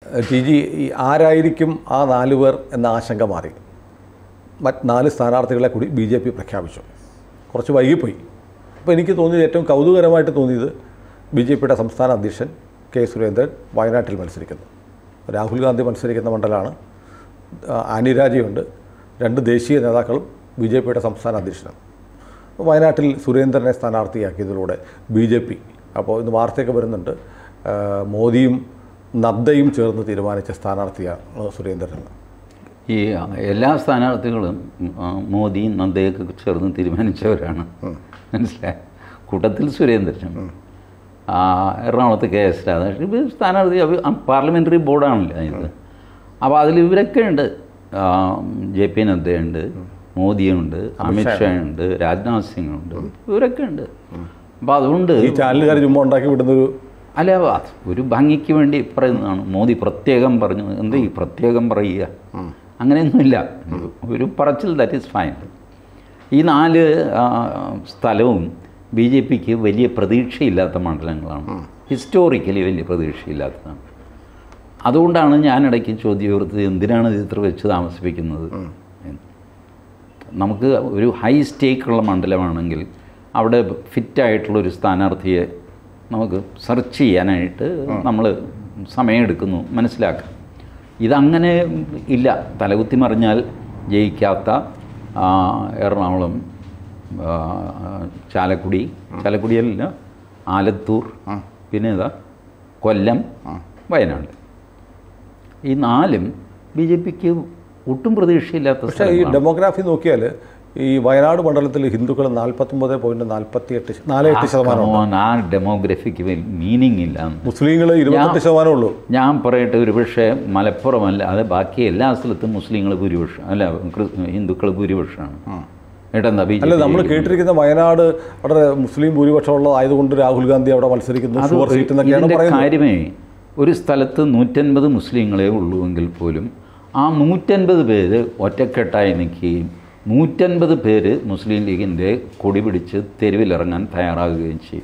T G ഈ ആരായിരിക്കും ആ നാല് പേർ എന്ന ആശങ്ക മാറി മറ്റ് നാല് സ്ഥാനാർത്ഥികളെ കൂടി ബി ജെ പി പ്രഖ്യാപിച്ചു കുറച്ച് വൈകിപ്പോയി അപ്പോൾ എനിക്ക് തോന്നിയത് ഏറ്റവും കൗതുകരമായിട്ട് തോന്നിയത് ബി ജെ പിയുടെ സംസ്ഥാന അധ്യക്ഷൻ കെ സുരേന്ദ്രൻ വയനാട്ടിൽ മത്സരിക്കുന്നു രാഹുൽ ഗാന്ധി മത്സരിക്കുന്ന മണ്ഡലമാണ് ആ, ആനി രാജയുണ്ട് രണ്ട് ദേശീയ നേതാക്കളും ബി ജെ പിയുടെ സംസ്ഥാന അധ്യക്ഷനാണ് വയനാട്ടിൽ സുരേന്ദ്രനെ സ്ഥാനാർത്ഥിയാക്കിയതിലൂടെ ബി ജെ പി അപ്പോൾ ഇന്ന് വാർത്തയൊക്കെ വരുന്നുണ്ട് ആ, മോദിയും നദ്ദയും ചേർന്ന് തീരുമാനിച്ച സ്ഥാനാർത്ഥിയാണ് സുരേന്ദ്രൻ ഈ എല്ലാ സ്ഥാനാർത്ഥികളും ആ, മോദി നദ്ദയൊക്കെ ചേർന്ന് തീരുമാനിച്ചവരാണ് മനസ്സിലായി കൂട്ടത്തിൽ സുരേന്ദ്രനും ആ, എറണാകുളത്ത് കെ എസ് രാധാകൃഷ്ണൻ ഇവർ സ്ഥാനാർത്ഥി അവർ പാർലമെൻ്ററി ബോർഡാണല്ലോ ഇത് അപ്പോൾ അതിൽ ഇവരൊക്കെ ഉണ്ട് ആ, ജെ പി നദ്ദയുണ്ട് മോദിയുണ്ട് അമിത്ഷാ ഉണ്ട് രാജ്നാഥ് സിംഗ് ഉണ്ട് ഇവരൊക്കെ ഉണ്ട് അപ്പോൾ അതുകൊണ്ട് ഈ ചാനലുകാർ ചുമ്മാ ഉണ്ടാക്കി വിടുന്നൊരു അല്ല അത് ഒരു ഭംഗിക്ക് വേണ്ടി പറയുന്നതാണ് മോദി പ്രത്യേകം പറഞ്ഞു എന്ത് ഈ പ്രത്യേകം പറയുക അങ്ങനെയൊന്നുമില്ല ഒരു പറച്ചിൽ ദാറ്റ് ഈസ് ഫൈൻ ഈ നാല് ആ, സ്ഥലവും ബി ജെ പിക്ക് വലിയ പ്രതീക്ഷയില്ലാത്ത മണ്ഡലങ്ങളാണ് ഹിസ്റ്റോറിക്കലി വലിയ പ്രതീക്ഷയില്ലാത്തതാണ് അതുകൊണ്ടാണ് ഞാൻ ഇടയ്ക്ക് ചോദ്യം ഉയർത്തത് എന്തിനാണ് ഇത് ഇത്ര വെച്ച് താമസിപ്പിക്കുന്നത് എന്ന്. നമുക്ക് ഒരു ഹൈ സ്റ്റേക്കുള്ള മണ്ഡലമാണെങ്കിൽ അവിടെ ഫിറ്റായിട്ടുള്ള ഒരു സ്ഥാനാർത്ഥിയെ നമുക്ക് സെർച്ച് ചെയ്യാനായിട്ട് നമ്മൾ സമയമെടുക്കുന്നു മനസ്സിലാക്കാം ഇതങ്ങനെ ഇല്ല തലകുത്തി മറിഞ്ഞാൽ ജയിക്കാത്ത ആ, എറണാകുളം ആ, ചാലക്കുടി ചാലക്കുടിയല്ല ആലത്തൂർ പിന്നെ ഏതാ കൊല്ലം വയനാട് ഈ നാലും ബി ജെ പിക്ക് ഒട്ടും പ്രതീക്ഷയില്ലാത്ത പക്ഷേ ഈ സ്ഥലങ്ങളാണ്. ഡെമോഗ്രാഫി നോക്കിയാൽ ഈ വയനാട് മണ്ഡലത്തിൽ ഹിന്ദുക്കൾ നാൽപ്പത്തൊമ്പത് പോയിന്റ് നാൽപ്പത്തി എട്ട് നാല് എട്ട് ശതമാനം Come on, ആ ഡെമോഗ്രഫിക്ക് മീനിങ് ഇല്ല മുസ്ലിങ്ങൾ ഇരുപത്തെട്ട് ശതമാനമേ ഉള്ളൂ ഞാൻ പറയട്ടെ ഒരു പക്ഷേ മലപ്പുറമല്ല അത് ബാക്കി എല്ലാ സ്ഥലത്തും മുസ്ലിങ്ങൾ ഭൂരിപക്ഷം അല്ല ക്രി- ഹിന്ദുക്കൾ ഭൂരിപക്ഷമാണ് ഏട്ടെന്താ ബി അല്ല നമ്മൾ കേട്ടിരിക്കുന്ന വയനാട് അവിടെ മുസ്ലിം ഭൂരിപക്ഷമുള്ളതായതുകൊണ്ട് രാഹുൽ ഗാന്ധി അവിടെ മത്സരിക്കുന്നു അത് ഷുവർ സീറ്റ് എന്നൊക്കെയാണ് ഇതിൻ്റെ പറയുന്നത് കാര്യമേ ഒരു സ്ഥലത്ത് നൂറ്റൻപത് മുസ്ലിങ്ങളെ ഉള്ളൂ എങ്കിൽ പോലും ആ നൂറ്റൻപത് പേര് ഒറ്റക്കെട്ടായി നിൽക്കുകയും നൂറ്റൻപത് പേര് മുസ്ലിം ലീഗിൻ്റെ കൊടി പിടിച്ച് തെരുവിലിറങ്ങാൻ തയ്യാറാകുകയും ചെയ്യും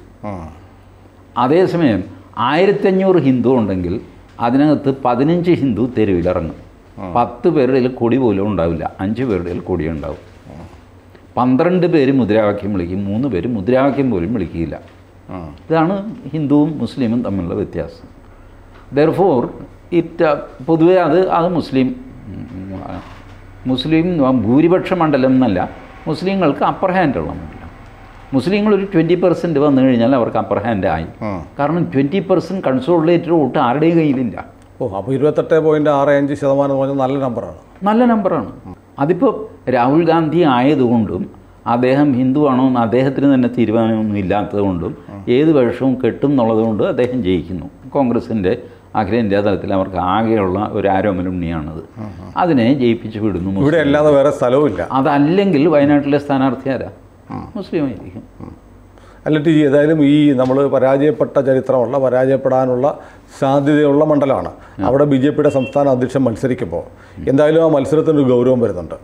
അതേസമയം ആയിരത്തഞ്ഞൂറ് ഹിന്ദു ഉണ്ടെങ്കിൽ അതിനകത്ത് പതിനഞ്ച് ഹിന്ദു തെരുവിലിറങ്ങും പത്ത് പേരുടെ കയ്യിൽ കൊടി പോലും ഉണ്ടാവില്ല അഞ്ച് പേരുടെ കയ്യിൽ കൊടി ഉണ്ടാവും പന്ത്രണ്ട് പേര് മുദ്രാവാക്യം വിളിക്കും മൂന്ന് പേര് മുദ്രാവാക്യം പോലും വിളിക്കില്ല ഇതാണ് ഹിന്ദുവും മുസ്ലിമും തമ്മിലുള്ള വ്യത്യാസം ദർഫോർ ഇറ്റ് പൊതുവേ അത് അത് മുസ്ലിം ഉം, ആ, മുസ്ലിം ഭൂരിപക്ഷ മണ്ഡലം എന്നല്ല മുസ്ലിങ്ങൾക്ക് അപ്പർ ഹാൻഡുള്ള മണ്ഡലം മുസ്ലിങ്ങൾ ഒരു ട്വൻറ്റി പെർസെൻറ്റ് വന്നു കഴിഞ്ഞാൽ അവർക്ക് അപ്പർ ഹാൻഡ് ആയി കാരണം ട്വൻറ്റി പെർസെൻറ്റ് കൺസോളിഡേറ്റഡ് വോട്ട് ആരുടെയും കയ്യിലില്ല ഓ അപ്പോൾ ഇരുപത്തെട്ട് പോയിന്റ് ആറ് അഞ്ച് ശതമാനം എന്ന് പറഞ്ഞാൽ നല്ല നമ്പറാണ് നല്ല നമ്പറാണ് അതിപ്പോൾ രാഹുൽ ഗാന്ധി ആയതുകൊണ്ടും അദ്ദേഹം ഹിന്ദുവാണോ എന്ന് അദ്ദേഹത്തിന് തന്നെ തീരുമാനമൊന്നും ഇല്ലാത്തതുകൊണ്ടും ഏത് വേഷവും കെട്ടും എന്നുള്ളതുകൊണ്ട് അദ്ദേഹം ജയിക്കുന്നു കോൺഗ്രസിൻ്റെ അഖിലേന്ത്യാ തലത്തിൽ അവർക്ക് ആകെയുള്ള ഒരു ആരോമലുണ്ണിയാണത് അതിനെ ജയിപ്പിച്ചു വിടുന്നു മുസ്ലിം. ഇവിടെ അല്ലാതെ വേറെ സ്ഥലവും ഇല്ല അതല്ലെങ്കിൽ വയനാട്ടിലെ സ്ഥാനാർത്ഥി ആരാ മുസ്ലിം ആയിരിക്കും അല്ല ടി ജി ഏതായാലും ഈ നമ്മൾ പരാജയപ്പെട്ട ചരിത്രമുള്ള പരാജയപ്പെടാനുള്ള സാധ്യതയുള്ള മണ്ഡലമാണ് അവിടെ ബി ജെ പിയുടെ സംസ്ഥാന അധ്യക്ഷൻ മത്സരിക്കുമ്പോൾ എന്തായാലും ആ മത്സരത്തിന് ഒരു ഗൗരവം വരുന്നുണ്ട്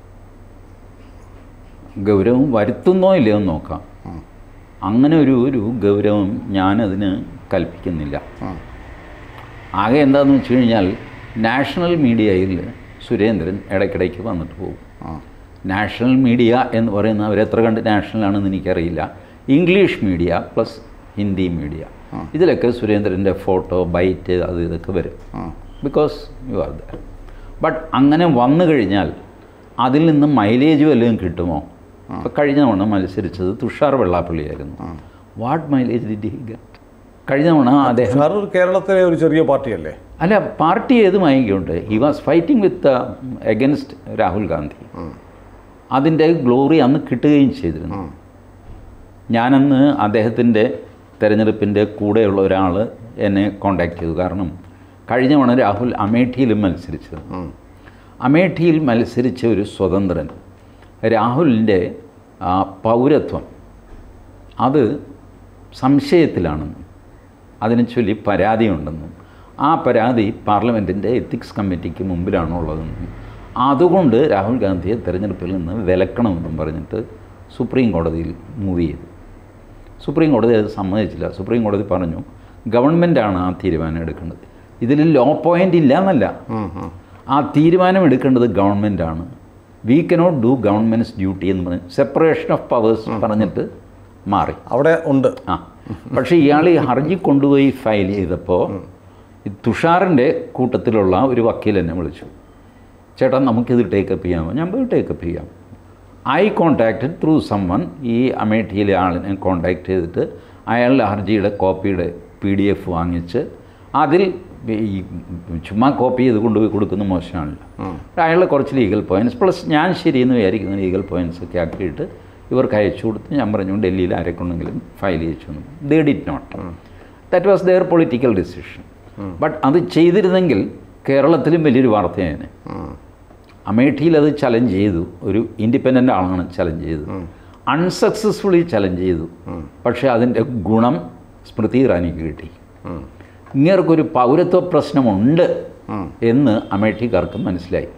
ഗൗരവം വരുത്തുന്നോ ഇല്ലയോ എന്ന് നോക്കാം അങ്ങനെ ഒരു ഒരു ഗൗരവം ഞാനതിന് കൽപ്പിക്കുന്നില്ല ആകെ എന്താണെന്ന് വെച്ച് കഴിഞ്ഞാൽ നാഷണൽ മീഡിയയിൽ സുരേന്ദ്രൻ ഇടയ്ക്കിടയ്ക്ക് വന്നിട്ട് പോകും നാഷണൽ മീഡിയ എന്ന് പറയുന്ന അവരെത്ര കണ്ട് നാഷണലാണെന്ന് എനിക്കറിയില്ല English media plus Hindi media ഇതിലൊക്കെ സുരേന്ദ്രൻ്റെ ഫോട്ടോ ബൈറ്റ് അത് ഇതൊക്കെ വരും because you are there but അങ്ങനെ വന്നു കഴിഞ്ഞാൽ അതിൽ നിന്ന് മൈലേജ് വല്ലതും കിട്ടുമോ ഇപ്പം കഴിഞ്ഞ തവണ മത്സരിച്ചത് തുഷാർ വെള്ളാപ്പള്ളിയായിരുന്നു what mileage did he get കഴിഞ്ഞ തവണ അദ്ദേഹം സാർ ഒരു കേരളത്തിലെ ഒരു ചെറിയ പാർട്ടിയല്ലേ അല്ല പാർട്ടി ഏതുമായിക്കൊണ്ട് he was fighting with against Rahul Gandhi അതിൻ്റെ ഗ്ലോറി അന്ന് കിട്ടുകയും ചെയ്തിരുന്നു ഞാനന്ന് അദ്ദേഹത്തിൻ്റെ തെരഞ്ഞെടുപ്പിൻ്റെ കൂടെയുള്ള ഒരാൾ എന്നെ കോണ്ടാക്ട് ചെയ്തു കാരണം കഴിഞ്ഞ തവണ രാഹുൽ അമേഠിയിലും മത്സരിച്ചത് അമേഠിയിൽ മത്സരിച്ച ഒരു സ്വതന്ത്രൻ രാഹുലിൻ്റെ ആ, പൗരത്വം അത് സംശയത്തിലാണെന്നും അതിനെ ചൊല്ലി പരാതിയുണ്ടെന്നും ആ പരാതി പാർലമെൻറ്റിൻ്റെ എത്തിക്സ് കമ്മിറ്റിക്ക് മുമ്പിലാണുള്ളതെന്നും അതുകൊണ്ട് രാഹുൽ ഗാന്ധിയെ തെരഞ്ഞെടുപ്പിൽ നിന്ന് വിലക്കണമെന്നും പറഞ്ഞിട്ട് സുപ്രീം കോടതിയിൽ മൂവ് ചെയ്തു സുപ്രീം കോടതി അത് സമ്മതിച്ചില്ല സുപ്രീം കോടതി പറഞ്ഞു ഗവൺമെൻറ്റാണ് ആ തീരുമാനം എടുക്കേണ്ടത് ഇതിൽ ലോ പോയിന്റ് ഇല്ല എന്നല്ല ആ തീരുമാനം എടുക്കേണ്ടത് ഗവൺമെൻറ്റാണ് we cannot do government's duty എന്ന് പറഞ്ഞ് സെപ്പറേഷൻ ഓഫ് പവേഴ്സ് പറഞ്ഞിട്ട് മാറി അവിടെ ഉണ്ട് ആ പക്ഷേ ഇയാൾ ഈ ഹർജി കൊണ്ടുപോയി ഫയൽ ചെയ്തപ്പോൾ ഈ തുഷാറിൻ്റെ കൂട്ടത്തിലുള്ള ഒരു വക്കീൽ എന്നെ വിളിച്ചു ചേട്ടാ നമുക്കിത് ടേക്കപ്പ് ചെയ്യാമോ ഞാൻ പോയി ടേക്കപ്പ് ചെയ്യാം ഐ കോണ്ടാക്റ്റഡ് ത്രൂ സമ്മൺ ഈ അമേഠിയിലെ ആളിനെ കോണ്ടാക്ട് ചെയ്തിട്ട് അയാളുടെ ഹർജിയുടെ കോപ്പിയുടെ പി ഡി എഫ് വാങ്ങിച്ച് അതിൽ ഈ ചുമ്മാ കോപ്പി ചെയ്ത് കൊണ്ടുപോയി കൊടുക്കുന്ന മോശമാണല്ലോ അയാളുടെ കുറച്ച് ലീഗൽ പോയിൻറ്റ്സ് പ്ലസ് ഞാൻ ശരിയെന്ന് വിചാരിക്കുന്ന ലീഗൽ പോയിൻറ്റ്സ് ഒക്കെ ആക്കിയിട്ട് ഇവർക്ക് അയച്ചു കൊടുത്ത് ഞാൻ പറഞ്ഞു ഡൽഹിയിൽ ആരെക്കൊണ്ടെങ്കിലും ഫയൽ ചെയ്യിച്ചു they did not that was their political decision but അത് ചെയ്തിരുന്നെങ്കിൽ കേരളത്തിലും വലിയൊരു വാർത്തയാണ് അമേഠിയിൽ അത് ചലഞ്ച് ചെയ്തു ഒരു ഇൻഡിപെൻഡൻ്റ് ആളാണ് ചലഞ്ച് ചെയ്തത് അൺസക്സസ്ഫുള്ളി ചലഞ്ച് ചെയ്തു പക്ഷേ അതിൻ്റെ ഗുണം സ്മൃതി ഇറാനിക്ക് കിട്ടി ഇങ്ങേർക്കൊരു പൗരത്വ പ്രശ്നമുണ്ട് എന്ന് അമേഠിക്കാർക്ക് മനസ്സിലായി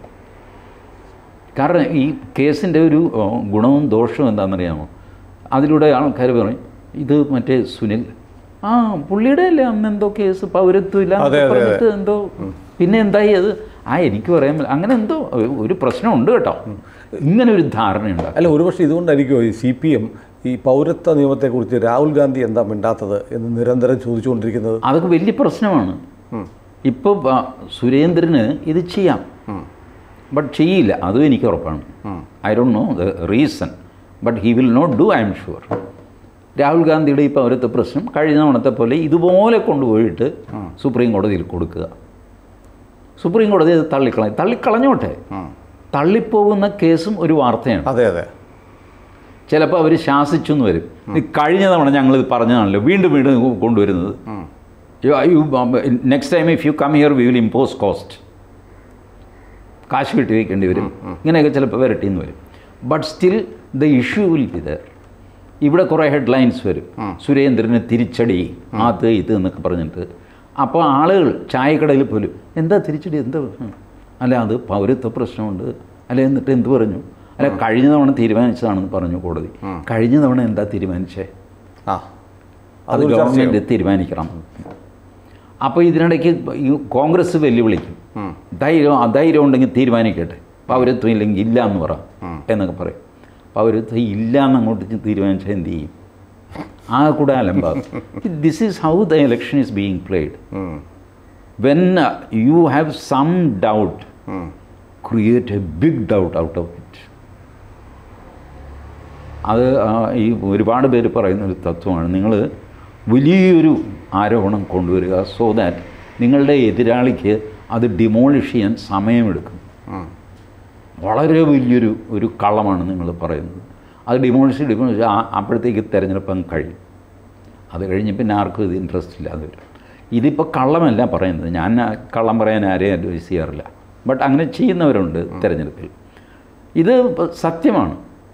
കാരണം ഈ കേസിൻ്റെ ഒരു ഓ, ഗുണവും ദോഷവും എന്താണെന്നറിയാമോ അതിലൂടെ ആൾക്കാർ പറയും ഇത് മറ്റേ സുനിൽ ആ പുള്ളിയുടെ അല്ലേ അന്ന് എന്തോ കേസ് പൗരത്വം ഇല്ല അതെ, അതെ, പറഞ്ഞിട്ട് എന്തോ പിന്നെ എന്തായി അത് ആ എനിക്ക് പറയാൻ പറ്റില്ല. അങ്ങനെ എന്തോ ഒരു- ഒരു പ്രശ്നമുണ്ട് കേട്ടോ ഇങ്ങനെ ഒരു ധാരണയുണ്ട് അല്ല ഒരുപക്ഷെ ഇതുകൊണ്ടായിരിക്കുമോ ഈ സി പി എം ഈ പൗരത്വ നിയമത്തെക്കുറിച്ച് രാഹുൽ ഗാന്ധി എന്താ മിണ്ടാത്തത് എന്ന് നിരന്തരം ചോദിച്ചുകൊണ്ടിരിക്കുന്നത് അതൊക്കെ വലിയ പ്രശ്നമാണ് ഇപ്പോൾ സുരേന്ദ്രന് ഇത് ചെയ്യാം ബട്ട് ചെയ്യില്ല അതും എനിക്ക് ഉറപ്പാണ് I don't know the reason but he will not do I'm sure Rahul ഗാന്ധിയുടെ ഈ പൗരത്വ പ്രശ്നം കഴിഞ്ഞ തവണത്തെ പോലെ ഇതുപോലെ കൊണ്ടുപോയിട്ട് സുപ്രീം കോടതിയിൽ കൊടുക്കുക സുപ്രീം കോടതി അത് തള്ളിക്കളയും തള്ളിക്കളഞ്ഞോട്ടെ തള്ളിപ്പോകുന്ന കേസും ഒരു വാർത്തയാണ് അതെ അതെ ചിലപ്പോൾ അവർ ശാസിച്ചു എന്ന് വരും ഈ കഴിഞ്ഞ തവണ ഞങ്ങൾ ഇത് പറഞ്ഞതാണല്ലോ വീണ്ടും വീണ്ടും കൊണ്ടുവരുന്നത് next time if you come here we will impose cost കാശ് കെട്ടി വയ്ക്കേണ്ടി വരും ഇങ്ങനെയൊക്കെ ചിലപ്പോൾ വരട്ടിന്ന് വരും but still the issue will be there ഇവിടെ കുറേ ഹെഡ്ലൈൻസ് വരും സുരേന്ദ്രന് തിരിച്ചടി അത് ഇത് എന്നൊക്കെ പറഞ്ഞിട്ട് അപ്പോൾ ആളുകൾ ചായക്കടയിൽ പോലും എന്താ തിരിച്ചടി എന്താ പ്രശ്നം അല്ല അത് പൗരത്വ പ്രശ്നമുണ്ട് അല്ല എന്നിട്ട് എന്ത് പറഞ്ഞു അല്ല കഴിഞ്ഞ തവണ തീരുമാനിച്ചതാണെന്ന് പറഞ്ഞു കോടതി കഴിഞ്ഞ തവണ എന്താ തീരുമാനിച്ചേ ആ അത് അതൊരു ഗവൺമെൻറ് ചർച്ചയാവും. തീരുമാനിക്കണം അപ്പോൾ ഇതിനിടയ്ക്ക് ഈ കോൺഗ്രസ് വെല്ലുവിളിക്കും ധൈര്യം അധൈര്യം ഉണ്ടെങ്കിൽ തീരുമാനിക്കട്ടെ പൗരത്വം ഇല്ലെങ്കിൽ ഇല്ല എന്ന് പറ എന്നൊക്കെ പറയും പൗരത്വം ഇല്ല എന്ന് അങ്ങോട്ട് തീരുമാനിച്ചാൽ എന്ത് ചെയ്യും ആ കൂടെ അലമ്പാകും this is how the election is being played when you have some doubt create a big doubt out of it അത് ആ, ഈ ഒരുപാട് പേര് പറയുന്ന ഒരു തത്വമാണ് നിങ്ങൾ വലിയൊരു ആരോപണം കൊണ്ടുവരിക സോ ദാറ്റ് നിങ്ങളുടെ എതിരാളിക്ക് അത് ഡിമോളിഷ് ചെയ്യാൻ സമയമെടുക്കും വളരെ വലിയൊരു ഒരു കള്ളമാണ് നിങ്ങൾ പറയുന്നത് അത് ഡിമോളിഷ് ഡിമോളിഷ് ആ അപ്പോഴത്തേക്ക് തിരഞ്ഞെടുപ്പ് അങ്ങ് കഴിയും അത് കഴിഞ്ഞ് പിന്നെ ആർക്കും ഇത് ഇൻട്രസ്റ്റ് ഇല്ലാതെ വരും ഇതിപ്പോൾ കള്ളമല്ല പറയുന്നത് ഞാൻ ആ കള്ളം പറയാൻ ആരെയും അഡ്വൈസ് ചെയ്യാറില്ല ബട്ട് അങ്ങനെ ചെയ്യുന്നവരുണ്ട് തിരഞ്ഞെടുപ്പിൽ ഇത് ഇപ്പൊ സത്യമാണ്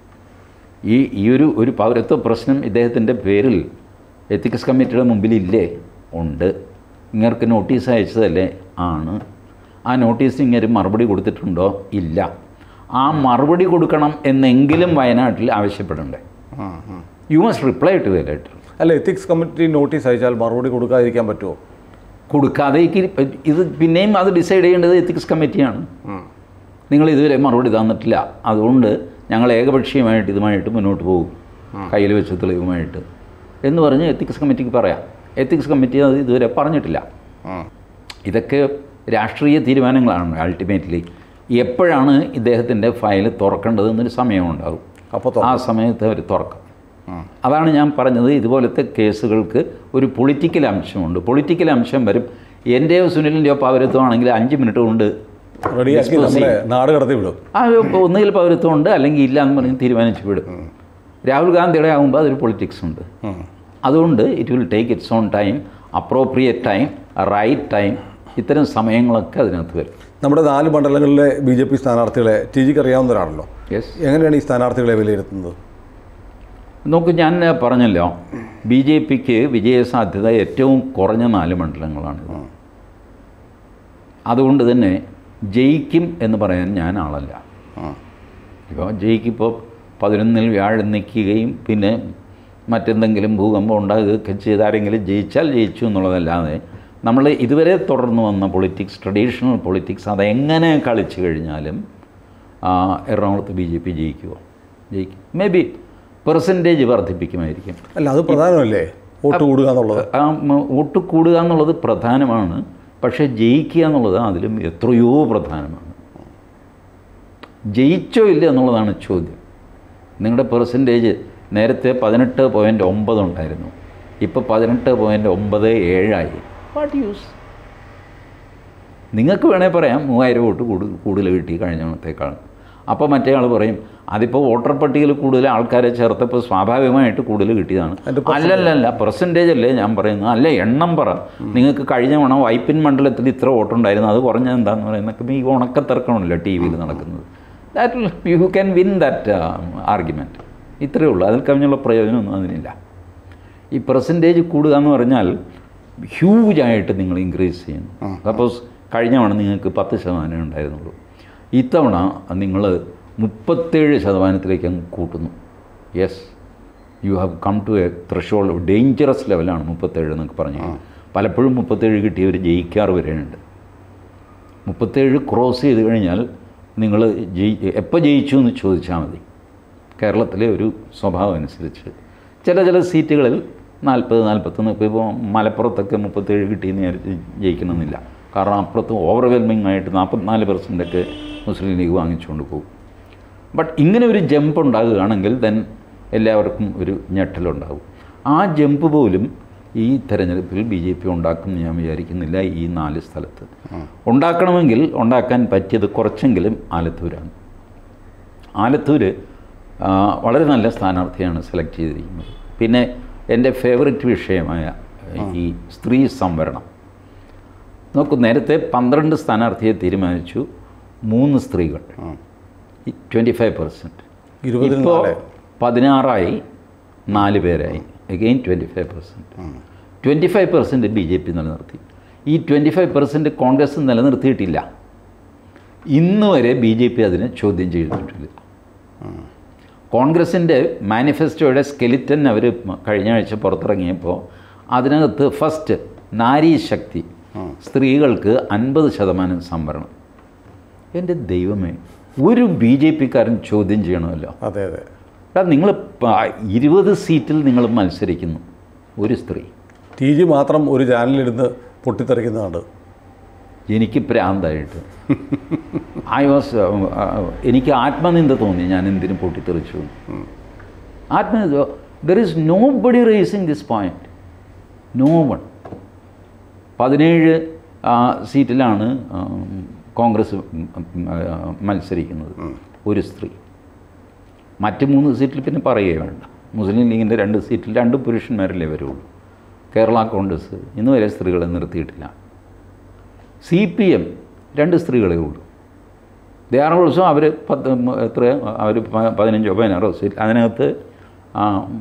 ഈ ഈ ഒരു ഒരു പൗരത്വ പ്രശ്നം ഇദ്ദേഹത്തിൻ്റെ പേരിൽ എത്തിക്സ് കമ്മിറ്റിയുടെ മുമ്പിലില്ലേ ഉണ്ട് ഇങ്ങർക്ക് നോട്ടീസ് അയച്ചതല്ലേ ആണ് ആ നോട്ടീസ് ഇങ്ങനെ മറുപടി കൊടുത്തിട്ടുണ്ടോ ഇല്ല ആ മറുപടി കൊടുക്കണം എന്നെങ്കിലും വയനാട്ടിൽ ആവശ്യപ്പെടണ്ടേ you must reply to a letter അല്ല എത്തിക്സ് കമ്മിറ്റി നോട്ടീസ് അയച്ചാൽ മറുപടി കൊടുക്കാതിരിക്കാൻ പറ്റുമോ കൊടുക്കാതെ ഇത് പിന്നെയും അത് ഡിസൈഡ് ചെയ്യേണ്ടത് എത്തിക്സ് കമ്മിറ്റിയാണ് നിങ്ങൾ ഇതുവരെ മറുപടി തന്നിട്ടില്ല അതുകൊണ്ട് ഞങ്ങൾ ഏകപക്ഷീയമായിട്ട് ഇതുമായിട്ട് മുന്നോട്ട് പോകും കയ്യിൽ വെച്ച തെളിവുമായിട്ട് എന്ന് പറഞ്ഞ് എത്തിക്സ് കമ്മിറ്റിക്ക് പറയാം എത്തിക്സ് കമ്മിറ്റി അത് ഇതുവരെ പറഞ്ഞിട്ടില്ല ഇതൊക്കെ രാഷ്ട്രീയ തീരുമാനങ്ങളാണ് അൾട്ടിമേറ്റ്ലി എപ്പോഴാണ് ഇദ്ദേഹത്തിൻ്റെ ഫയൽ തുറക്കേണ്ടതെന്നൊരു സമയമുണ്ടാകും അപ്പോൾ ആ സമയത്ത് അവർ തുറക്കും അതാണ് ഞാൻ പറഞ്ഞത് ഇതുപോലത്തെ കേസുകൾക്ക് ഒരു പൊളിറ്റിക്കൽ അംശമുണ്ട് പൊളിറ്റിക്കൽ അംശം വരും എൻ്റെയോ സുനിലിൻ്റെയോ പൗരത്വമാണെങ്കിൽ അഞ്ച് മിനിറ്റ് കൊണ്ട് റെഡിയാക്കി dispose നമ്മളെ നാട് കടത്തി വിടും ആ ഒന്നുകിൽ പൗരത്വം ഉണ്ട് അല്ലെങ്കിൽ ഇല്ല എന്ന് പറഞ്ഞ് തീരുമാനിച്ചു വിടും രാഹുൽ ഗാന്ധിയുടെ ആകുമ്പോൾ അതൊരു പൊളിറ്റിക്സ് ഉണ്ട് അതുകൊണ്ട് it will take its own time appropriate time right time ഇത്തരം സമയങ്ങളൊക്കെ അതിനകത്ത് വരും നമ്മുടെ നാല് മണ്ഡലങ്ങളിലെ ബി ജെ പി സ്ഥാനാർത്ഥികളെ ടി ജിക്ക് അറിയാവുന്നവരാണല്ലോ യെസ് എങ്ങനെയാണ് ഈ സ്ഥാനാർത്ഥികളെ വിലയിരുത്തുന്നത് നോക്കൂ ഞാൻ പറഞ്ഞല്ലോ ബി ജെ പിക്ക് വിജയസാധ്യത ഏറ്റവും കുറഞ്ഞ നാല് മണ്ഡലങ്ങളാണിത് അതുകൊണ്ട് തന്നെ ജയിക്കും എന്ന് പറയാൻ ഞാൻ ആളല്ല ഇപ്പോൾ ജയിക്കിപ്പോൾ പതിനൊന്നിൽ വ്യാഴം നിൽക്കുകയും പിന്നെ മറ്റെന്തെങ്കിലും ഭൂകമ്പം ഉണ്ടാകുകയൊക്കെ ചെയ്ത് ആരെങ്കിലും ജയിച്ചാൽ ജയിച്ചു എന്നുള്ളതല്ലാതെ നമ്മൾ ഇതുവരെ തുടർന്ന് വന്ന പൊളിറ്റിക്സ് ട്രഡീഷണൽ പൊളിറ്റിക്സ് അതെങ്ങനെ കളിച്ചു കഴിഞ്ഞാലും ആ, എറണാകുളത്ത് ബി ജെ പി ജയിക്കുമോ ജയിക്കും മേ ബി പെർസെൻറ്റേജ് വർദ്ധിപ്പിക്കുമായിരിക്കും അല്ല അത് പ്രധാനമല്ലേ വോട്ട് കൂടുക എന്നുള്ളത് ആ മ- വോട്ട് കൂടുക എന്നുള്ളത് പ്രധാനമാണ് പക്ഷേ ജയിക്കുക എന്നുള്ളത് അതിലും എത്രയോ പ്രധാനമാണ് ജയിച്ചോ ഇല്ല എന്നുള്ളതാണ് ചോദ്യം നിങ്ങളുടെ പെർസെൻറ്റേജ് നേരത്തെ പതിനെട്ട് പോയിൻറ്റ് ഒമ്പത് ഉണ്ടായിരുന്നു ഇപ്പോൾ പതിനെട്ട് പോയിൻറ്റ് ഒമ്പത് ഏഴായി വാട്ട് യൂസ് നിങ്ങൾക്ക് വേണേൽ പറയാം മൂവായിരം വോട്ട് കൂടു കൂടുതൽ കിട്ടി കഴിഞ്ഞ തവണത്തേക്കാൾ അപ്പോൾ മറ്റേ ആൾ പറയും അതിപ്പോൾ വോട്ടർ പട്ടികയിൽ കൂടുതൽ ആൾക്കാരെ ചേർത്തപ്പോൾ സ്വാഭാവികമായിട്ട് കൂടുതൽ കിട്ടിയതാണ് അതിൻ്റെ അല്ലല്ലല്ല പെർസെൻറ്റേജ് അല്ലേ ഞാൻ പറയുന്നത് അല്ല എണ്ണം പറ നിങ്ങൾക്ക് കഴിഞ്ഞ തവണ വൈപ്പിൻ മണ്ഡലത്തിൽ ഇത്ര വോട്ടുണ്ടായിരുന്നു അത് കുറഞ്ഞത് എന്താന്ന് പറയുന്നത് ഈ ഉണക്കത്തർക്കണമല്ലോ ടി വിയിൽ നടക്കുന്നത് that you can win that argument ഇത്രയേ ഉള്ളൂ അതിൽ കവിഞ്ഞുള്ള പ്രയോജനമൊന്നും അതിനില്ല ഈ പെർസെൻറ്റേജ് കൂടുക എന്ന് പറഞ്ഞാൽ ഹ്യൂജായിട്ട് നിങ്ങൾ ഇൻക്രീസ് ചെയ്യുന്നു സപ്പോസ് കഴിഞ്ഞ തവണ നിങ്ങൾക്ക് പത്ത് ശതമാനം ഉണ്ടായിരുന്നുള്ളൂ ഇത്തവണ നിങ്ങൾ മുപ്പത്തേഴ് ശതമാനത്തിലേക്ക് അങ്ങ് കൂട്ടുന്നു yes you have come to a threshold dangerous ലെവലാണ് മുപ്പത്തേഴ് എന്നൊക്കെ പറഞ്ഞു പലപ്പോഴും മുപ്പത്തേഴ് കിട്ടിയവർ ജയിക്കാറ് വരെയുണ്ട് മുപ്പത്തേഴ് ക്രോസ് ചെയ്ത് കഴിഞ്ഞാൽ നിങ്ങൾ ജയി എപ്പോൾ ജയിച്ചു എന്ന് ചോദിച്ചാൽ മതി കേരളത്തിലെ ഒരു സ്വഭാവം അനുസരിച്ച് ചില ചില സീറ്റുകളിൽ നാൽപ്പത് നാൽപ്പത്തൊന്ന് ഇപ്പോൾ ഇപ്പോൾ മലപ്പുറത്തൊക്കെ മുപ്പത്തേഴ് കിട്ടിയെന്ന് വിചാരിച്ച് ജയിക്കണമെന്നില്ല കാരണം അപ്പുറത്ത് ഓവർവെൽമിംഗ് ആയിട്ട് നാൽപ്പത്തിനാല് പെർസെൻ്റൊക്കെ മുസ്ലിം ലീഗ് വാങ്ങിച്ചുകൊണ്ട് പോകും ബട്ട് ഇങ്ങനെ ഒരു ജമ്പ് ഉണ്ടാകുകയാണെങ്കിൽ ദെൻ എല്ലാവർക്കും ഒരു ഞെട്ടലുണ്ടാകും ആ ജമ്പ് പോലും ഈ തെരഞ്ഞെടുപ്പിൽ ബി ജെ പി ഉണ്ടാക്കും ഞാൻ വിചാരിക്കുന്നില്ല ഈ നാല് സ്ഥലത്ത് ഉണ്ടാക്കണമെങ്കിൽ ഉണ്ടാക്കാൻ പറ്റിയത് കുറച്ചെങ്കിലും ആലത്തൂരാണ് ആലത്തൂർ ആ, വളരെ നല്ല സ്ഥാനാർത്ഥിയാണ് സെലക്ട് ചെയ്തിരിക്കുന്നത് പിന്നെ എൻ്റെ ഫേവററ്റ് വിഷയമായ ഈ സ്ത്രീ സംവരണം നോക്കൂ നേരത്തെ പന്ത്രണ്ട് സ്ഥാനാർത്ഥിയെ തീരുമാനിച്ചു മൂന്ന് സ്ത്രീകൾ ട്വൻറ്റി ഫൈവ് പെർസെൻറ്റ് ഇരുപതിൽ ഇപ്പോൾ നാല് പതിനാറായി നാല് പേരായി again twenty five percent twenty five percent B J P നിലനിർത്തി ഈ ട്വൻറ്റി ഫൈവ് പെർസെൻറ്റ് കോൺഗ്രസ് നിലനിർത്തിയിട്ടില്ല ഇന്ന് വരെ ബി ജെ പി അതിനെ ചോദ്യം ചെയ്തിട്ടില്ല കോൺഗ്രസിൻ്റെ മാനിഫെസ്റ്റോയുടെ സ്കെലിറ്റൻ അവർ കഴിഞ്ഞ ആഴ്ച പുറത്തിറങ്ങിയപ്പോൾ അതിനകത്ത് ഫസ്റ്റ് നാരീ ശക്തി സ്ത്രീകൾക്ക് അൻപത് ശതമാനം സംവരണം എൻ്റെ ദൈവമേ ഒരു ബി ജെ പിക്കാരൻ ചോദ്യം ചെയ്യണമല്ലോ അതെ അതെ കാരണം നിങ്ങൾ ഇരുപത് സീറ്റിൽ നിങ്ങൾ മത്സരിക്കുന്നു ഒരു സ്ത്രീ ടി ജി മാത്രം ഒരു ചാനലിരുന്ന് പൊട്ടിത്തെറിക്കുന്നതാണ് എനിക്ക് പ്രാന്തായിട്ട് ഐ വാസ് എനിക്ക് ആത്മനിന്ദ തോന്നി ഞാൻ എന്തിനു പൊട്ടിത്തെറിച്ചു ആത്മനിന്ദ there is nobody raising this point no one പതിനേഴ് ആ, സീറ്റിലാണ് ആ, കോൺഗ്രസ് ഉം, ഉം, ആ, മത്സരിക്കുന്നത് ഒരു സ്ത്രീ മറ്റ് മൂന്ന് സീറ്റിൽ പിന്നെ പറയുകയേ വേണ്ട മുസ്ലിം ലീഗിൻ്റെ രണ്ട് സീറ്റിൽ രണ്ട് പുരുഷന്മാരല്ലേ വരുള്ളൂ കേരള കോൺഗ്രസ് ഇന്ന് വരെ സ്ത്രീകളെ നിർത്തിയിട്ടില്ല സി പി എം രണ്ട് സ്ത്രീകളെ ഉള്ളൂ ദേ ആർ ഓൾസോ അവർ പത്ത് മ- എത്ര അവർ പതിനഞ്ചോ പതിനാറോ സീറ്റ് അതിനകത്ത് ആ,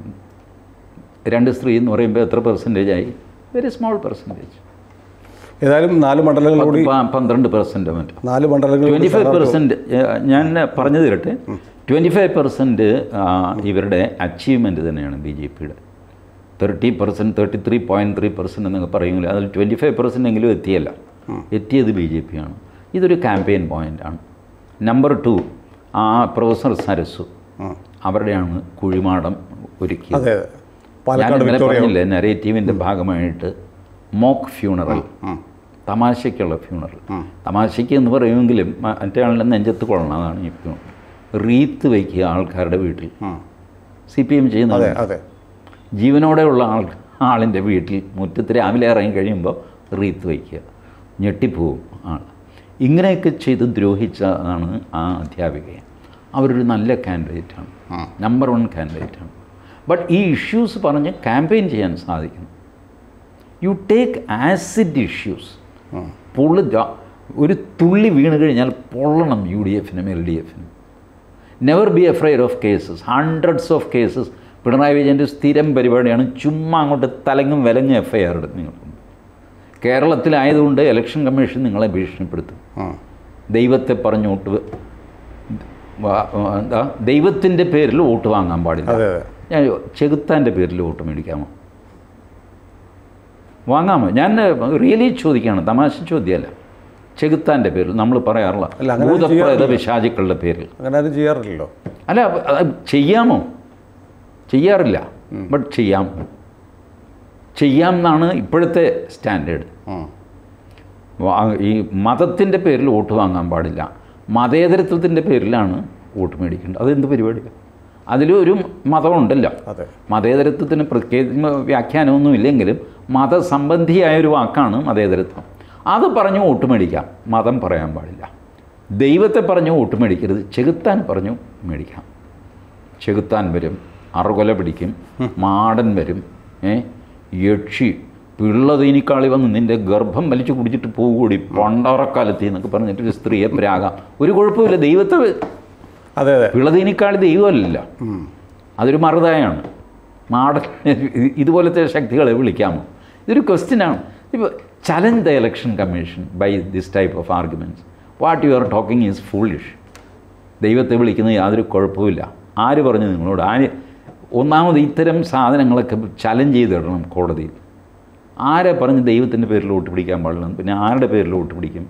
രണ്ട് സ്ത്രീ എന്ന് പറയുമ്പോൾ എത്ര പെർസെൻറ്റേജ് ആയി വെരി സ്മോൾ പെർസെൻറ്റേജ് ഏതായാലും നാല് മണ്ഡലങ്ങൾ കൂടി പന്ത്രണ്ട് പെർസെൻറ്റ് മറ്റോ നാല് മണ്ഡലങ്ങൾ ട്വൻറ്റി ഫൈവ് സ്ഥാനാർത്ഥി- പെർസെൻറ്റ് ഞാൻ പറഞ്ഞു തരട്ടെ ട്വൻറ്റി ഫൈവ് പെർസെൻറ്റ് ഇവരുടെ അച്ചീവ്മെൻറ്റ് തന്നെയാണ് ബി ജെ പിയുടെ thirty percent thirty three point three percent എന്നൊക്കെ പറയുമെങ്കിൽ അതിൽ ട്വൻറ്റി ഫൈവ് പെർസെൻ്റ് എങ്കിലും എത്തിയല്ല എത്തിയത് ബി ജെ പി ആണ് ഇതൊരു ക്യാമ്പയിൻ പോയിൻ്റാണ് നമ്പർ ടു ആ പ്രൊഫസർ സരസു ഉം. അവരുടെയാണ് കുഴിമാടം ഒരുക്കിയത് അതെ അതെ ഞാൻ പാലക്കാട് ഇന്നലെ വിക്ടോറിയ പറഞ്ഞില്ലേ നെറേറ്റീവിൻ്റെ ഭാഗമായിട്ട് മോക്ക് ഫ്യൂണറൽ തമാശയ്ക്കുള്ള ഫ്യൂണറൽ തമാശയ്ക്ക് എന്ന് പറയുമെങ്കിലും മ- മറ്റേ ആളുടെ നെഞ്ചത്ത് കൊള്ളണം അതാണ് ഈ ഫ്യൂണറൽ റീത്ത് വയ്ക്കുക ആൾക്കാരുടെ വീട്ടിൽ ഉം. സി പി എം ചെയ്യുന്ന അതെ അതെ ജീവനോടെയുള്ള ആൾ ആളിൻ്റെ വീട്ടിൽ മുറ്റത്ത് രാവിലെ ഇറങ്ങി കഴിയുമ്പോൾ റീത്ത് വയ്ക്കുക ഞെട്ടിപ്പോവും ആൾ ഇങ്ങനെയൊക്കെ ചെയ്ത് ദ്രോഹിച്ചതാണ് ആ അധ്യാപികയെ അവരൊരു നല്ല കാൻഡിഡേറ്റാണ് നമ്പർ വൺ കാൻഡിഡേറ്റാണ് ബട്ട് ഈ ഇഷ്യൂസ് പറഞ്ഞ് ക്യാമ്പയിൻ ചെയ്യാൻ സാധിക്കും യു ടേക്ക് ആസിഡ് ഇഷ്യൂസ് പൊള്ളി ഒരു തുള്ളി വീണ് കഴിഞ്ഞാൽ പൊള്ളണം യു ഡി എഫിനും എൽ ഡി എഫിനും never be afraid of cases hundreds of cases Pinarayi വിജയൻ്റെ സ്ഥിരം പരിപാടിയാണ് ചുമ്മാ അങ്ങോട്ട് തലങ്ങും വിലങ്ങും എഫ് ഐ ആർ എടുത്ത് നിങ്ങൾക്കുണ്ട് കേരളത്തിലായതുകൊണ്ട് ഇലക്ഷൻ കമ്മീഷൻ നിങ്ങളെ ഭീഷണിപ്പെടുത്തും ഉം. ദൈവത്തെ പറഞ്ഞ് വോട്ട് വ- വാ- എന്താ ദൈവത്തിൻ്റെ പേരിൽ വോട്ട് വാങ്ങാൻ പാടില്ല അതെ അതെ ഞാൻ ചെകുത്താൻ്റെ പേരിൽ വോട്ട് മേടിക്കാമോ വാങ്ങാമോ ഞാൻ റിയലി ചോദിക്കുകയാണ് തമാശ ചോദ്യമല്ല ചെകുത്താൻ്റെ പേരിൽ നമ്മൾ പറയാറുള്ള അല്ല, അങ്ങനെ ഭൂതപ്രേത ചെയ്യാറില്ല. പിശാചുക്കളുടെ പേരിൽ അങ്ങനെ ആരും ചെയ്യാറില്ലല്ലോ അല്ല അത് ചെയ്യാമോ ചെയ്യാറില്ല ബട്ട് ചെയ്യാം ചെയ്യാം എന്നാണ് ഇപ്പോഴത്തെ സ്റ്റാൻഡേർഡ് ഉം. വാ- ഈ മതത്തിൻ്റെ പേരിൽ വോട്ട് വാങ്ങാൻ പാടില്ല മതേതരത്വത്തിൻ്റെ പേരിലാണ് വോട്ട് മേടിക്കേണ്ടത് അതെന്ത് പരിപാടിയാണ് അതിലൊരു മതമുണ്ടല്ലോ അതെ മതേതരത്വത്തിന് പ്രത്യേക വ്യാഖ്യാനമൊന്നും ഇല്ലെങ്കിലും മതസംബന്ധിയായ ഒരു വാക്കാണ് മതേതരത്വം അത് പറഞ്ഞ് വോട്ട് മേടിക്കാം മതം പറയാൻ പാടില്ല ദൈവത്തെ പറഞ്ഞ് വോട്ട് മേടിക്കരുത് ചെകുത്താൻ പറഞ്ഞു മേടിക്കാം ചെകുത്താൻ വരും അറുകൊല പിടിക്കും മാടൻ വരും ഏ യക്ഷി പിള്ളതീനിക്കാളി വന്ന് നിന്റെ ഗർഭം വലിച്ചു കുടിച്ചിട്ട് പോകൂടി പണ്ടറക്കാലത്ത് എന്നൊക്കെ പറഞ്ഞിട്ട് ഒരു സ്ത്രീയെ പ്രാകാം ഒരു കുഴപ്പമില്ല ദൈവത്തെ അതെ അതെ പിള്ളതീനിക്കാളി ദൈവമല്ല ഉം. അതൊരു മറുതായാണ് മാടൻ ഇതുപോലത്തെ ശക്തികളെ വിളിക്കാമോ ഇതൊരു ക്വസ്റ്റ്യനാണ് ഇപ്പോൾ challenge the election commission by this type of arguments what you are talking is foolish ദൈവത്തെ വിളിക്കുന്നത് യാതൊരു കുഴപ്പമില്ല ആര് പറഞ്ഞു നിങ്ങളോട് ആര് ഒന്നാമത് ഇത്തരം സാധനങ്ങളൊക്കെ ചലഞ്ച് ചെയ്തിടണം കോടതിയിൽ ആരെ പറഞ്ഞ് ദൈവത്തിൻ്റെ പേരിൽ വോട്ട് പിടിക്കാൻ പാടില്ല പിന്നെ ആരുടെ പേരിൽ വോട്ട് പിടിക്കും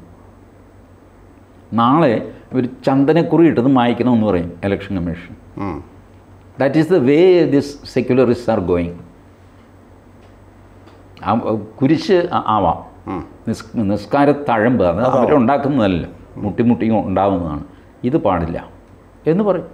നാളെ ഒരു ചന്ദനക്കുറി ഇട്ടത് മായ്ക്കണമെന്ന് പറയും ഇലക്ഷൻ കമ്മീഷൻ ഉം. That is the way this secularist are going കുരിശ് ആ- ആവാം ഉം. നിസ് നിസ്കാര തഴമ്പ് അത് അവരുണ്ടാക്കുന്നതല്ല മുട്ടിമുട്ടി ഉണ്ടാവുന്നതാണ് ഇത് പാടില്ല എന്ന് പറയും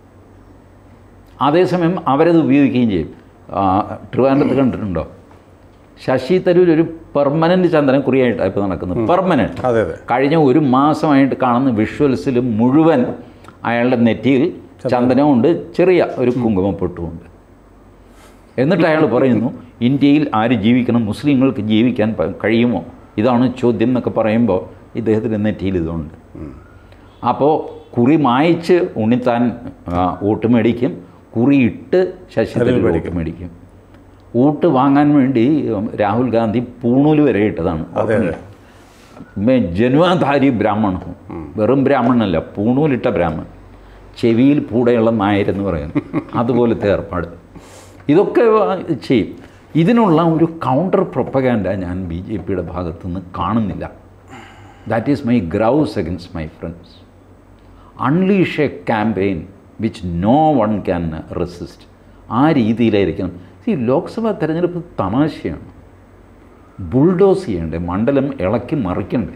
അതേസമയം അവരത് ഉപയോഗിക്കുകയും ചെയ്യും ആ, ട്രിവാൻഡ്രത്ത് കണ്ടിട്ടുണ്ടോ ശശി തരൂർ ഒരു പെർമനൻറ്റ് ചന്ദനക്കുറിയായിട്ടാണ് ഇപ്പോൾ നടക്കുന്നത് പെർമനൻറ്റ് അതെ അതെ കഴിഞ്ഞ ഒരു മാസമായിട്ട് കാണുന്ന വിഷ്വൽസിൽ മുഴുവൻ അയാളുടെ നെറ്റിയിൽ ചന്ദനമുണ്ട് ചെറിയ ഒരു കുങ്കുമപ്പൊട്ടുമുണ്ട് എന്നിട്ട് അയാൾ പറയുന്നു ഇന്ത്യയിൽ ആര് ജീവിക്കണം മുസ്ലിങ്ങൾക്ക് ജീവിക്കാൻ പ- കഴിയുമോ ഇതാണ് ചോദ്യം എന്നൊക്കെ പറയുമ്പോൾ ഇദ്ദേഹത്തിൻ്റെ നെറ്റിയിൽ ഇതുണ്ട് അപ്പോൾ കുറി മായ്ച്ച് ഉണ്ണിത്താൻ ആ, വോട്ട് മേടിക്കും കുറി ഇട്ട് ശശി തരൂർ വോട്ട് മേടിക്കും വോട്ട് വാങ്ങാൻ വേണ്ടി ഉം, രാഹുൽ ഗാന്ധി പൂണൂല് വരെ ഇട്ടതാണ് അതെ അതെ മേ ജന്വാധാരി ബ്രാഹ്മണ വെറും ബ്രാഹ്മണനല്ല പൂണൂലിട്ട ബ്രാഹ്മൺ ചെവിയിൽ പൂടെയുള്ള നായരെന്ന് പറയുന്നു അതുപോലത്തെ ഏർപ്പാട് ഇതൊക്കെ ആ, ചെയ്യും ഇതിനുള്ള ഒരു കൗണ്ടർ പ്രൊപ്പഗാൻഡ ഞാൻ ബി ജെ പിയുടെ ഭാഗത്തുനിന്ന് കാണുന്നില്ല that is my grouse against my friends unleash a campaign which no one can resist ആ രീതിയിലായിരിക്കണം ഈ ലോക്സഭാ തെരഞ്ഞെടുപ്പ് തമാശയാണ് ബുൾഡോസ് ചെയ്യണ്ടേ മണ്ഡലം ഇളക്കി മറിക്കണ്ടേ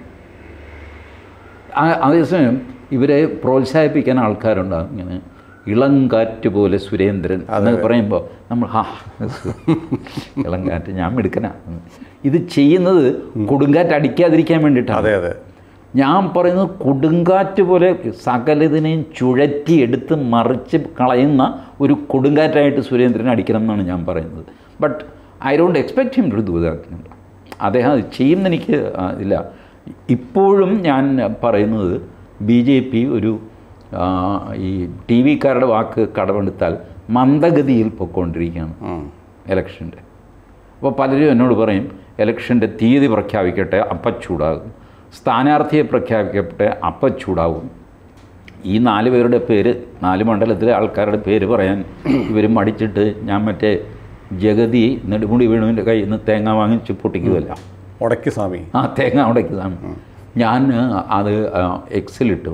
ആ- അതേസമയം ഇവരെ പ്രോത്സാഹിപ്പിക്കാൻ ആൾക്കാരുണ്ടാകും ഇങ്ങനെ ഇളം കാറ്റ് പോലെ സുരേന്ദ്രൻ എന്ന് പറയുമ്പോൾ നമ്മൾ ഹാ ഇളം കാറ്റ് ഞാൻ മിടുക്കനാ ഇത് ചെയ്യുന്നത് കൊടുങ്കാറ്റ് അടിക്കാതിരിക്കാൻ വേണ്ടിയിട്ടാണ് അതെ അതെ ഞാൻ പറയുന്നത് കൊടുങ്കാറ്റ് പോലെ സകലതിനെയും ചുഴറ്റി എടുത്ത് മറിച്ച് കളയുന്ന ഒരു കൊടുങ്കാറ്റായിട്ട് സുരേന്ദ്രൻ അടിക്കണം എന്നാണ് ഞാൻ പറയുന്നത് but I don't expect him to do that അദ്ദേഹം അത് ചെയ്യുമെന്ന് എനിക്ക് ആ, ഇല്ല ഇപ്പോഴും ഞാൻ പറയുന്നത് ബി ജെ പി ഒരു ആ, ഈ ടി വിക്കാരുടെ വാക്ക് കടമെടുത്താൽ മന്ദഗതിയിൽ പൊയ്ക്കൊണ്ടിരിക്കുകയാണ് ഉം. ഇലക്ഷൻ്റെ അപ്പോൾ പലരും എന്നോട് പറയും ഇലക്ഷൻ്റെ തീയതി പ്രഖ്യാപിക്കട്ടെ അപ്പം ചൂടാകും സ്ഥാനാർത്ഥിയെ പ്രഖ്യാപിക്കട്ടെ അപ്പം ചൂടാകും ഈ നാല് പേരുടെ പേര് നാല് മണ്ഡലത്തിലെ ആൾക്കാരുടെ പേര് പറയാൻ ഇവർ മടിച്ചിട്ട് ഞാൻ മറ്റേ ജഗതി നെടുമുടി വേണുവിൻ്റെ കയ്യിൽ നിന്ന് തേങ്ങ വാങ്ങിച്ച് പൊട്ടിക്കുമല്ല ഉടക്കി സ്വാമി ആ തേങ്ങ ഉടയ്ക്കുന്നതാണ് ഞാൻ അത് എക്സിലിട്ടു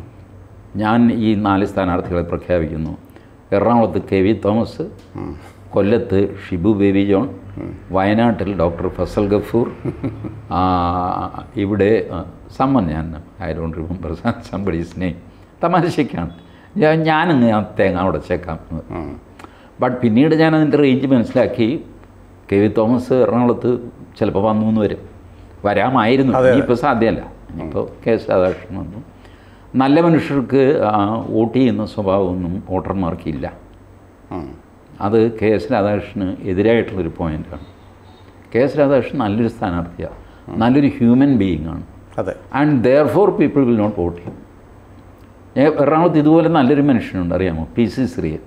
ഞാൻ ഈ നാല് സ്ഥാനാർത്ഥികളെ പ്രഖ്യാപിക്കുന്നു എറണാകുളത്ത് കെ വി തോമസ് കൊല്ലത്ത് ഷിബു ബേബി ജോൺ വയനാട്ടിൽ ഡോക്ടർ ഫസൽ ഗഫൂർ ആ, ഇവിടെ സമ്മൻ ഞാൻ I don't remember somebody's name തമാശയ്ക്കാണ് ഞാൻ ഞാനങ്ങ് ആ തേങ്ങ ഉടച്ചേക്കാം ബട്ട് പിന്നീട് ഞാൻ അതിൻ്റെ റേഞ്ച് മനസ്സിലാക്കി കെ വി തോമസ് എറണാകുളത്ത് ചിലപ്പോൾ വന്നു എന്ന് വരും വരാമായിരുന്നു അതെ, അതെ. ഇനിയിപ്പോൾ സാധ്യമല്ല ഇനിയിപ്പോൾ കെ എസ് രാധാകൃഷ്ണൻ വന്നു നല്ല മനുഷ്യർക്ക് ആ, വോട്ട് ചെയ്യുന്ന സ്വഭാവമൊന്നും വോട്ടർമാർക്ക് ഇല്ല ഉം. അത് കെ എസ് രാധാകൃഷ്ണന് എതിരായിട്ടുള്ളൊരു പോയിൻ്റാണ് കെ എസ് രാധാകൃഷ്ണൻ നല്ലൊരു സ്ഥാനാർത്ഥിയാണ് നല്ലൊരു ഹ്യൂമൻ ബീയിങ് ആണ് അതെ and therefore people will not vote him എറണാകുളത്ത് ഇതുപോലെ നല്ലൊരു മനുഷ്യനുണ്ട് അറിയാമോ പി സി ശ്രീയൻ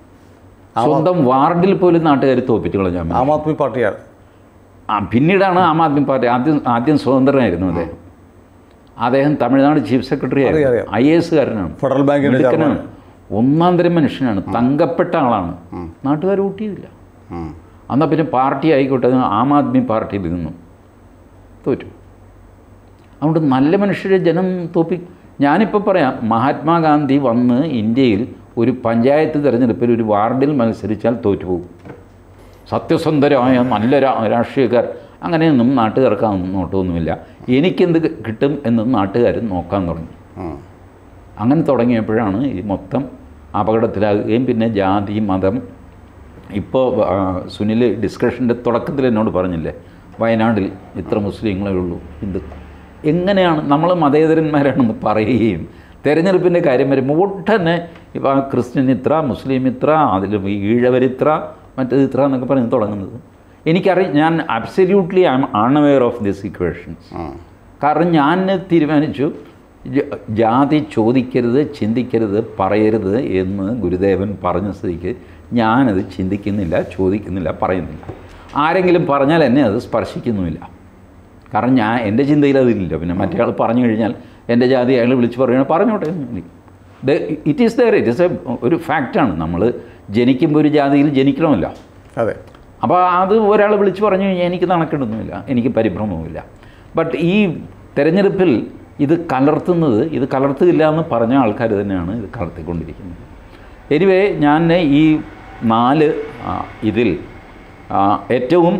സ്വന്തം വാർഡിൽ പോലും നാട്ടുകാർ തോപ്പിച്ച് കളഞ്ഞാൽ ആം ആദ്മി പാർട്ടിയാണ് ആ പിന്നീടാണ് ആം ആദ്മി പാർട്ടി ആദ്യം ആദ്യം സ്വതന്ത്രനായിരുന്നു അദ്ദേഹം അദ്ദേഹം തമിഴ്നാട് ചീഫ് സെക്രട്ടറി അറിയാം, ആയിരുന്നു അറിയാം. ഐ എ എസുകാരനാണ് ഫെഡറൽ ബാങ്കിന്റെ മിടുക്കനാണ് ഒന്നാം തരം മനുഷ്യനാണ് തങ്കപ്പെട്ട ആളാണ് നാട്ടുകാർ വോട്ട് ചെയ്തില്ല ഉം. എന്നാൽ പിന്നെ പാർട്ടി ആയിക്കോട്ടെ ആം ആദ്മി പാർട്ടിയിൽ നിന്നും തോറ്റു അതുകൊണ്ട് നല്ല മനുഷ്യരെ ജനം തോപ്പി ഞാനിപ്പോൾ പറയാം മഹാത്മാഗാന്ധി വന്ന് ഇന്ത്യയിൽ ഒരു പഞ്ചായത്ത് തിരഞ്ഞെടുപ്പിൽ ഒരു വാർഡിൽ മത്സരിച്ചാൽ തോറ്റുപോകും സത്യസന്ധരായ നല്ല രാ- രാഷ്ട്രീയക്കാർ അങ്ങനെയൊന്നും നാട്ടുകാർക്ക് നോട്ടമൊന്നുമില്ല എനിക്കെന്ത് കിട്ടും എന്ന് നാട്ടുകാർ നോക്കാൻ തുടങ്ങി ഉം. അങ്ങനെ തുടങ്ങിയപ്പോഴാണ് ഈ മൊത്തം അപകടത്തിലാകുകയും പിന്നെ ജാതി മതം ഇപ്പോൾ സുനിൽ ഡിസ്കഷൻ്റെ തുടക്കത്തിൽ എന്നോട് പറഞ്ഞില്ലേ വയനാട്ടിൽ ഇത്ര മുസ്ലിങ്ങളേ ഉള്ളൂ ഹിന്ദു എങ്ങനെയാണ് നമ്മൾ മതേതരന്മാരാണെന്ന് പറയുകയും തെരഞ്ഞെടുപ്പിൻ്റെ കാര്യം വരുമ്പോൾ ഒട്ടന്നെ ഇപ്പോൾ ആ ക്രിസ്ത്യൻ ഇത്ര മുസ്ലിം ഇത്ര അതിൽ ഈഴവരിത്ര മറ്റേത് ഇത്ര എന്നൊക്കെ പറഞ്ഞ് തുടങ്ങുന്നത് എനിക്കറിയാം ഞാൻ absolutely I'm unaware of this equations ഉം. കാരണം ഞാൻ തീരുമാനിച്ചു ജ- ജാതി ചോദിക്കരുത് ചിന്തിക്കരുത് പറയരുത് എന്ന് ഗുരുദേവൻ പറഞ്ഞ സ്ഥിതിക്ക് ഞാനത് ചിന്തിക്കുന്നില്ല ചോദിക്കുന്നില്ല പറയുന്നില്ല ആരെങ്കിലും പറഞ്ഞാൽ എന്നെ അത് സ്പർശിക്കുന്നുമില്ല കാരണം ഞാൻ എൻ്റെ ചിന്തയിൽ അതില്ല പിന്നെ മറ്റേ ആൾ പറഞ്ഞു കഴിഞ്ഞാൽ എൻ്റെ ജാതി അയാൾ വിളിച്ച് പറയണ പറഞ്ഞോട്ടെ it is there it is a ഒരു ഫാക്റ്റാണ് നമ്മൾ ജനിക്കുമ്പോൾ ഒരു ജാതിയിൽ ജനിക്കണമല്ലോ അതെ അപ്പോൾ അത് ഒരാൾ വിളിച്ച് പറഞ്ഞു കഴിഞ്ഞാൽ എനിക്ക് നടക്കേണ്ടൊന്നുമില്ല എനിക്ക് പരിഭ്രമവുമില്ല ബട്ട് ഈ തെരഞ്ഞെടുപ്പിൽ ഇത് കലർത്തുന്നത് ഇത് കലർത്തുകയില്ല എന്ന് പറഞ്ഞ ആൾക്കാർ തന്നെയാണ് ഇത് കലർത്തിക്കൊണ്ടിരിക്കുന്നത് എനിവേ ഞാൻ ഈ നാല് ആ, ഇതിൽ ആ, ഏറ്റവും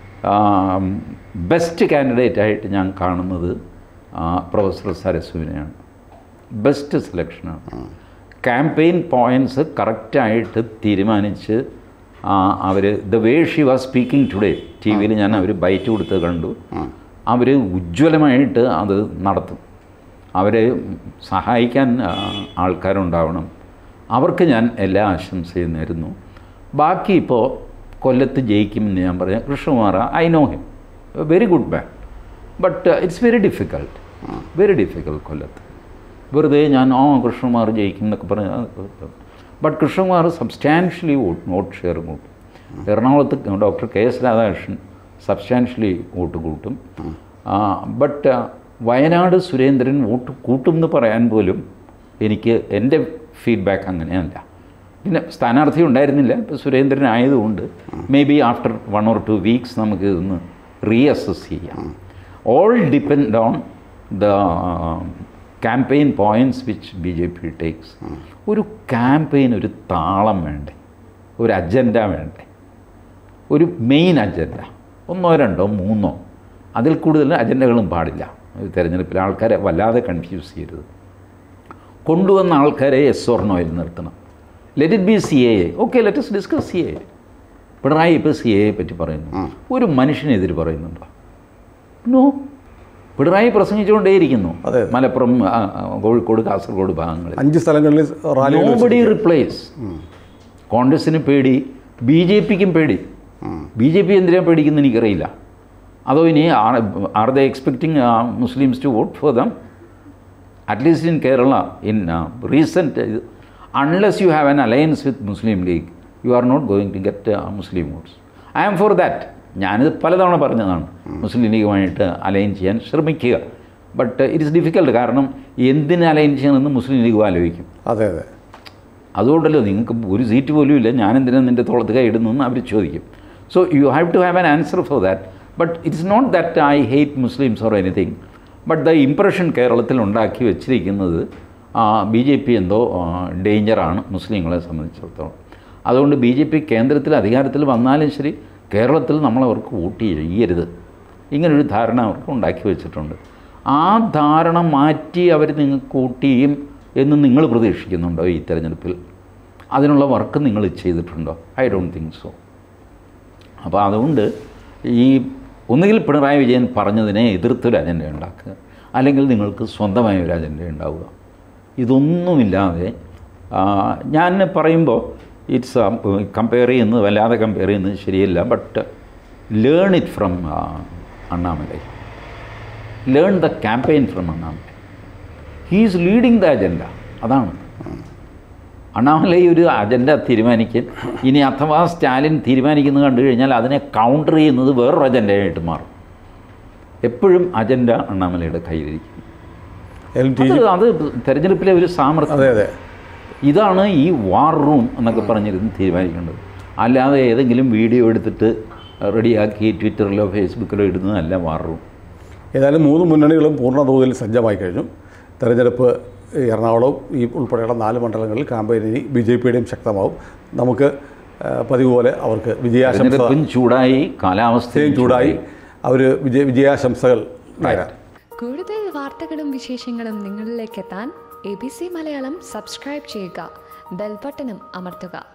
ബെസ്റ്റ് കാൻഡിഡേറ്റ് ആയിട്ട് ഞാൻ കാണുന്നത് ആ, പ്രൊഫസർ സരസ്വതിനെയാണ് ബെസ്റ്റ് സെലക്ഷനാണ് ക്യാമ്പയിൻ പോയിൻറ്റ്സ് കറക്റ്റായിട്ട് തീരുമാനിച്ച് അവർ the way she was speaking today T വിയിൽ ഞാൻ അവർ ബൈറ്റ് കൊടുത്ത് കണ്ടു അവർ ഉജ്ജ്വലമായിട്ട് അത് നടത്തും അവരെ സഹായിക്കാൻ ആ, ആൾക്കാരുണ്ടാവണം അവർക്ക് ഞാൻ എല്ലാ ആശംസയും നേരുന്നു ബാക്കി ഇപ്പോൾ കൊല്ലത്ത് ജയിക്കുമെന്ന് ഞാൻ പറയാം Krishnakumar I know him very good man but it's very difficult very difficult കൊല്ലത്ത് വെറുതെ ഞാൻ ഓ കൃഷ്ണകുമാർ ജയിക്കും എന്നൊക്കെ പറഞ്ഞ് but Krishnakumar substantially vote vote share കൂട്ടും എറണാകുളത്ത് doctor K S Radhakrishnan substantially vote കൂട്ടും ബട്ട് വയനാട് സുരേന്ദ്രൻ വോട്ട് കൂട്ടും എന്ന് പറയാൻ പോലും എനിക്ക് എൻ്റെ ഫീഡ്ബാക്ക് അങ്ങനെയല്ല പിന്നെ സ്ഥാനാർത്ഥി ഉണ്ടായിരുന്നില്ല ഇപ്പോൾ സുരേന്ദ്രൻ ആയതുകൊണ്ട് maybe after one or two weeks നമുക്ക് ഇതൊന്ന് റീഅസസ് ചെയ്യാം all depend on the campaign points which B J P takes ഒരു ക്യാമ്പയിൻ ഒരു താളം വേണ്ടേ ഒരു അജണ്ട വേണ്ടേ ഒരു മെയിൻ അജണ്ട ഒന്നോ രണ്ടോ മൂന്നോ അതിൽ കൂടുതൽ അജണ്ടകളും പാടില്ല ഒരു തെരഞ്ഞെടുപ്പിൽ ആൾക്കാരെ വല്ലാതെ കൺഫ്യൂസ് ചെയ്യരുത് കൊണ്ടുവന്ന ആൾക്കാരെ എസ് ഓർ നോയിൽ നിർത്തണം let it be C A okay let's discuss C A Pinarayi ഇപ്പോൾ സി എയെ പറ്റി പറയുന്നു ഒരു മനുഷ്യനെതിര് പറയുന്നുണ്ടോ നോ പിണറായി പ്രസംഗിച്ചുകൊണ്ടേയിരിക്കുന്നു അതെ. മലപ്പുറം ആ, ആ, കോഴിക്കോട് കാസർഗോഡ് ഭാഗങ്ങളിൽ അഞ്ച് സ്ഥലങ്ങളിൽ റാലികൾ നോബഡി റിപ്ലേസ് കോൺഗ്രസിന് പേടി ബി ജെ പിക്കും പേടി ബി ജെ പി എന്തിനാ പേടിക്കുന്ന എനിക്കറിയില്ല അതോ ഇനി are the expecting Muslims to vote for them at least in Kerala in recent unless you have an alliance with Muslim League you are not going to get Muslim votes I am for that ഞാനിത് പലതവണ പറഞ്ഞതാണ് മുസ്ലിം ലീഗുമായിട്ട് align ചെയ്യാൻ ശ്രമിക്കുക but it is difficult കാരണം എന്തിന് align ചെയ്യണമെന്ന് മുസ്ലിം league ആലോചിക്കും അതെ അതെ അതുകൊണ്ടല്ലോ നിങ്ങൾക്ക് ഒരു സീറ്റ് പോലും ഇല്ല ഞാൻ എന്തിനാ നിൻ്റെ തോളത്ത് കൈ ഇടുന്നെന്ന് അവർ ചോദിക്കും so you have to have an answer for that but it's not that I hate Muslims or anything but the impression കേരളത്തിൽ ഉണ്ടാക്കി വെച്ചിരിക്കുന്നത് ബി ജെ പി എന്തോ ഡേഞ്ചറാണ് മുസ്ലിങ്ങളെ സംബന്ധിച്ചിടത്തോളം അതുകൊണ്ട് ബി ജെ പി കേന്ദ്രത്തിൽ അധികാരത്തിൽ വന്നാലും ശരി കേരളത്തിൽ നമ്മളവർക്ക് വോട്ട് ചെയ്യരുത് ഇങ്ങനൊരു ധാരണ അവർക്ക് ഉണ്ടാക്കി വെച്ചിട്ടുണ്ട് ആ ധാരണ മാറ്റി അവർ നിങ്ങൾക്ക് വോട്ട് ചെയ്യും എന്ന് നിങ്ങൾ പ്രതീക്ഷിക്കുന്നുണ്ടോ ഈ തെരഞ്ഞെടുപ്പിൽ അതിനുള്ള വർക്ക് നിങ്ങൾ ചെയ്തിട്ടുണ്ടോ ഐ ഡോണ്ട് തിങ്ക് സോ അപ്പോൾ അതുകൊണ്ട് ഈ ഒന്നുകിൽ പിണറായി വിജയൻ പറഞ്ഞതിനെ എതിർത്തൊരു അജണ്ട ഉണ്ടാക്കുക അല്ലെങ്കിൽ നിങ്ങൾക്ക് സ്വന്തമായ ഒരു അജണ്ട ഉണ്ടാവുക ഇതൊന്നുമില്ലാതെ ആ, ഞാൻ പറയുമ്പോൾ ഇറ്റ്സ് കമ്പയർ ചെയ്യുന്നത് വല്ലാതെ കമ്പയർ ചെയ്യുന്നത് ശരിയല്ല but learn it from Annamalai learn the campaign from Annamalai he's leading the agenda അതാണ് അണ്ണാമലൈ ഒരു അജണ്ട തീരുമാനിക്കും ഇനി അഥവാ സ്റ്റാലിൻ തീരുമാനിക്കുന്നത് കണ്ടു കഴിഞ്ഞാൽ അതിനെ കൗണ്ടർ ചെയ്യുന്നത് വേറൊരു അജണ്ടയായിട്ട് മാറും എപ്പോഴും അജണ്ട അണ്ണാമലയുടെ കയ്യിലിരിക്കും എൽ ടി അത് അത് തെരഞ്ഞെടുപ്പിലെ ഒരു സാമർത്ഥ്യം അതെ അതെ ഇതാണ് ഈ വാർ റൂം എന്നൊക്കെ പറഞ്ഞിരുന്ന് തീരുമാനിക്കേണ്ടത് അല്ലാതെ ഏതെങ്കിലും വീഡിയോ എടുത്തിട്ട് റെഡിയാക്കി ട്വിറ്ററിലോ ഫേസ്ബുക്കിലോ ഇടുന്നതല്ല വാർ റൂം ഏതായാലും മൂന്ന് മുന്നണികളും പൂർണ്ണ തോതിൽ സജ്ജമായി കഴിഞ്ഞു തെരഞ്ഞെടുപ്പ് എറണാകുളവും ഈ ഉൾപ്പെടെയുള്ള നാല് മണ്ഡലങ്ങളിൽ ക്യാമ്പയിൻ ഇനി ബി ജെ പിയുടെയും ശക്തമാവും നമുക്ക് ആ, പതിവ് പോലെ അവർക്ക് വിജയാശംസ തെരഞ്ഞെടുപ്പും ചൂടായി കാലാവസ്ഥയും ചൂടായി അവർ വിജയ വിജയാശംസകൾ നേരാൻ കൂടുതൽ വാർത്തകളും വിശേഷങ്ങളും നിങ്ങളിലേക്ക് എത്താൻ A B C Malayalam subscribe ചെയ്യുക ബെൽബട്ടനും അമർത്തുക